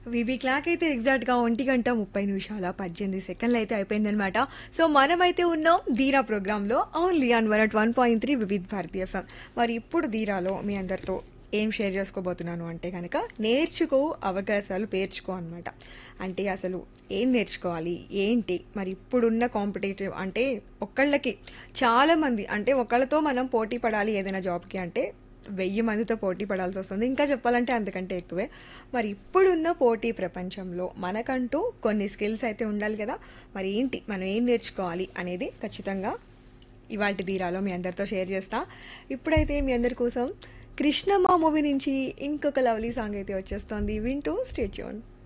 VB clock అయితే ఎగ్జాక్ట్గా ఒంటి గంట ముప్పై నిమిషాల పద్దెనిమిది సెకండ్లు అయితే అయిపోయిందనమాట సో మనమైతే ఉన్నాం ధీరా ప్రోగ్రాంలో only on one at one point three Vividh Bharati FM మరి ఇప్పుడు ధీరాలో మీ అందరితో ఏం షేర్ చేసుకోబోతున్నాను అంటే కనుక నేర్చుకో అవకాశాలు పేర్చుకో అనమాట అంటే అసలు ఏం నేర్చుకోవాలి ఏంటి మరి ఇప్పుడున్న కాంపిటేటివ్ అంటే ఒకళ్ళకి చాలా మంది అంటే ఒకళ్ళతో మనం పోటీ పడాలి ఏదైనా జాబ్కి అంటే వెయ్యి మందితో పోటీ పడాల్సి వస్తుంది ఇంకా చెప్పాలంటే అంతకంటే ఎక్కువే మరి ఇప్పుడున్న పోటీ ప్రపంచంలో మనకంటూ కొన్ని స్కిల్స్ అయితే ఉండాలి కదా మరి ఏంటి మనం ఏం నేర్చుకోవాలి అనేది ఖచ్చితంగా ఇవాళ తీరాలో మీ అందరితో షేర్ చేస్తా ఇప్పుడైతే మీ అందరి కోసం కృష్ణమ్మ మూవీ నుంచి ఇంకొక లవ్లీ సాంగ్ అయితే వచ్చేస్తుంది వింటూ స్టేట్యూన్